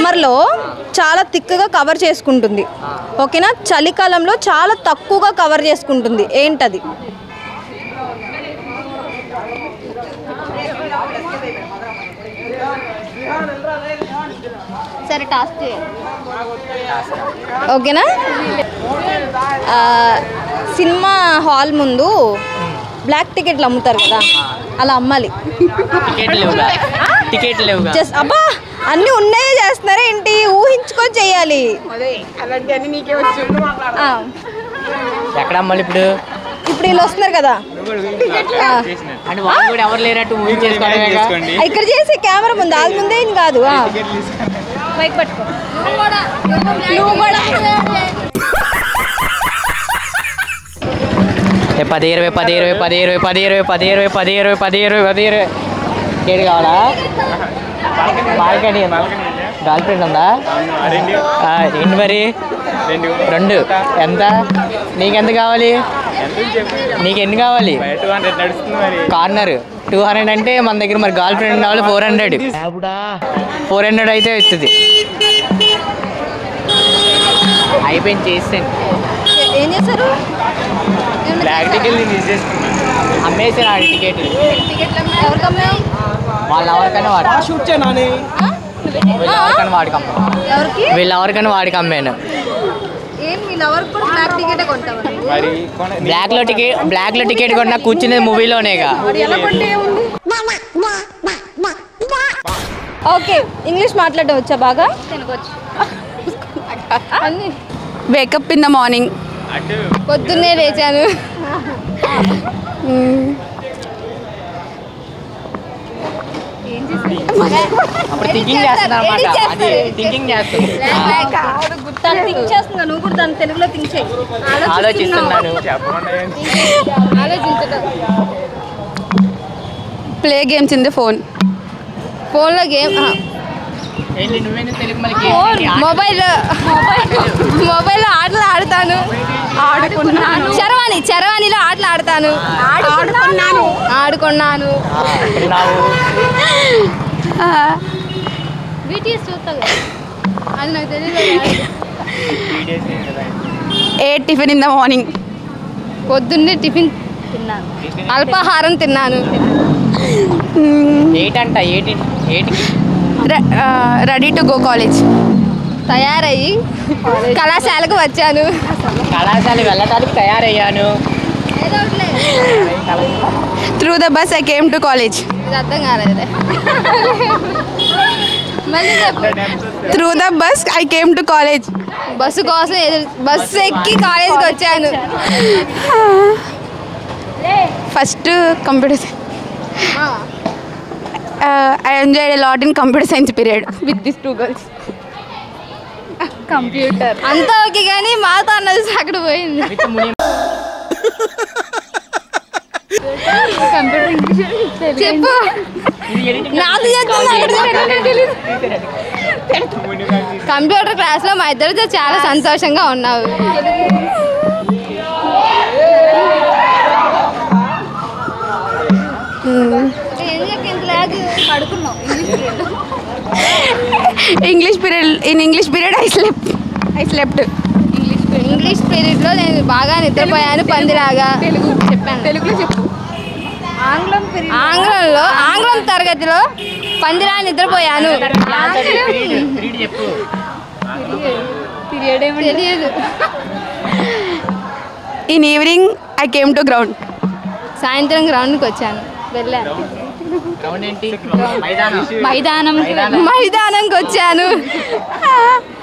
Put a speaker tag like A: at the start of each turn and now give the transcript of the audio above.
A: సమ్మర్లో చాలా థిక్గా కవర్ చేసుకుంటుంది ఓకేనా చలికాలంలో చాలా తక్కువగా కవర్ చేసుకుంటుంది ఏంటది
B: సరే టాస్క్
A: ఓకేనా ఆ, సినిమా హాల్ ముందు బ్లాక్ టికెట్లు అమ్ముతారు కదా అలా అమ్మాలి
C: టికెట్ లేవుగా టికెట్ లేవుగా
A: జస్ట్ అబ్బా అన్నీ ఉన్నాయే చేస్తున్నారా ఏంటి ఊహించుకొని చేయాలి ఆ,
C: ఎక్కడ అమ్మాలి ఇప్పుడు
A: ఇప్పుడు వీళ్ళు వస్తున్నారు కదా ఆ,
C: అంటే వాళ్ళు కూడా ఎవరు లేనట్టు ఊహి చేసుకోవడమేగా
A: ఇక్కడ చేసే కెమెరా ముందు వాళ్ళ ముందే ఏం కాదు ఆ. మైక్ పట్టుకో నువ్వు కూడా
C: ఏ పది ఇరవై పది ఇరవై పది ఇరవై పది ఇరవై పది ఇరవై పది ఇరవై పది ఇరవై పది ఇరవై టికెట్ కావాలా బాల్కనీ గర్ల్ ఫ్రెండ్ ఉందా ఆ, ఏంటి మరి రెండు ఎంత నీకెంత కావాలి నీకు ఎన్ని కావాలి కార్నర్ టూ హండ్రెడ్ అంటే మన దగ్గర మరి గర్ల్ ఫ్రెండ్ కావాలి ఫోర్ హండ్రెడ్ ఫోర్ హండ్రెడ్ అయితే వస్తుంది అయిపోయింది చేస్తాను
A: ఏం చేశారు
C: బ్లాక్ టికెట్ అమ్మేసాను ఆ టికెట్
A: ఎవరికి అమ్మాయి
C: వాళ్ళు ఎవరికైనా వాడు వీళ్ళు ఎవరికైనా వాడికి అమ్మాను
A: ఎవరికి
C: వీళ్ళు ఎవరికైనా వాడికి అమ్మాను
A: ఏం వీళ్ళు ఎవరికి కూడా బ్లాక్ టికెట్ కొంటామని
C: బ్లాక్ లో టికెట్ బ్లాక్ లో టికెట్ కొన్నా కూర్చునేది మూవీలోనేగా
A: మరి ఎలా కొంటే ఉంది ఓకే ఇంగ్లీష్ మాట్లాడడం వచ్చా బాగా అన్ని
B: వేకప్ ఇన్ ద మార్నింగ్
A: పొద్దున్నే లేచాను
C: అప్పుడు థింకింగ్ చేస్తుంది అనమాట అది థింకింగ్ చేస్తుంది
A: తను థింక్ చేస్తున్నా నువ్వు కూడా తను తెలుగులో థింక్ చేయి
C: ఆలోచిస్తున్నాను
A: ఆలోచించడం
B: play games in the phone
A: ఫోన్లో గేమ్
C: ఏంటి నువ్వేందుకు తెలుగు మళ్ళీ
A: మొబైల్లో మొబైల్లో ఆటలు ఆడతాను ఆడుకున్నాను చరవాణి చరవాణిలో ఆటలు ఆడతాను ఆడుకున్నాను ఆడుకున్నాను బీటీఎస్ చూస్తాను అది నాకు తెలియదు
B: a tiffin in the morning
A: పొద్దున్నే టిఫిన్ తిన్నాను అల్పాహారం తిన్నాను
C: ఎయిట్ అంట eight eight
B: ready to go college
A: తయారయ్యి కళాశాలకు వచ్చాను
C: కళాశాల వెళ్ళటానికి తయారయ్యాను
B: through the bus I came to college
A: ఇది అర్థం కాలేదులే మళ్ళీ చెప్పు
B: through the bus I came to college
A: bus కోసం ఎదురు బస్సు ఎక్కి కాలేజ్కి వచ్చాను
B: first computer I enjoyed a lot in computer science period with this two girls
A: computer అంతా ఓకే కానీ మాతో అన్నది అక్కడ పోయింది
C: విత్ ముని
A: చెప్పు నాది చెప్తుంది అక్కడ తెలీదు. కంప్యూటర్ క్లాస్లో మా ఇద్దరితో చాలా సంతోషంగా ఉన్నావు
B: English period in English period I slept I slept
A: English పీరియడ్లో నేను బాగా నిద్రపోయాను పందిలాగా చెప్పాను తెలుగులో చెప్పు ఆంగ్లంలో ఆంగ్లం తరగతిలో పందిలా నిద్రపోయాను
C: పీరియడ్ చెప్పు
A: తెలియదు
B: in evening I came to ground
A: సాయంత్రం గ్రౌండ్కి వచ్చాను వెళ్ళాను
C: గ్రౌండ్ ఏంటి మైదానం
A: మైదానం
C: మైదానం.
A: మైదానంకి వచ్చాను